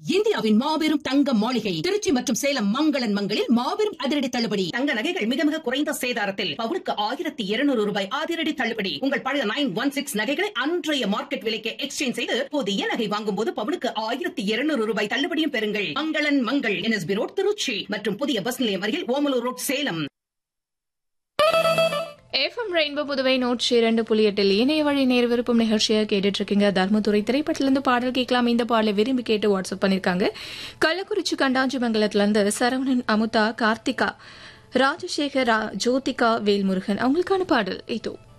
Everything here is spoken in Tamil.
இந்தியாவின் மாபெரும் தங்க மாளிகை திருச்சி மற்றும் சேலம் மங்களன் மங்களில் மாபெரும் அதிரடி தள்ளுபடி தங்க நகைகள் மிக மிக குறைந்த சேதாரத்தில் பவுனுக்கு ஆயிரத்தி இருநூறு ரூபாய் அதிரடி தள்ளுபடி உங்கள் பழைய நைன் ஒன் சிக்ஸ் நகைகளை அன்றைய மார்க்கெட் விலைக்கு எக்ஸ்சேஞ்ச் செய்து புதிய நகை வாங்கும் போது பவுனுக்கு ஆயிரத்தி இருநூறு ரூபாய் தள்ளுபடியும் பெறுங்கள் மங்களன் மங்கள் என்எஸ்பி ரோட் திருச்சி மற்றும் புதிய பஸ் நிலையம் அருகில் Omalur road Salem FM rainbow Puduvai நூற்றி இரண்டு புள்ளி எட்டில் இணைய வழி நேர் விருப்பம் நிகழ்ச்சியை கேட்டுட்டு இருக்கீங்க தர்மதுரை திரைப்படத்திலிருந்து பாடல் கேட்கலாம் இந்த பாடலை விரும்பி கேட்டு வாட்ஸ்அப் பண்ணிருக்காங்க கள்ளக்குறிச்சி கண்டாஞ்சிமங்கலத்திலிருந்து சரவணன் அமுதா கார்த்திகா ராஜசேகர் ரா- ஜோதிகா வேல்முருகன் அவங்களுக்கான பாடல் இதோ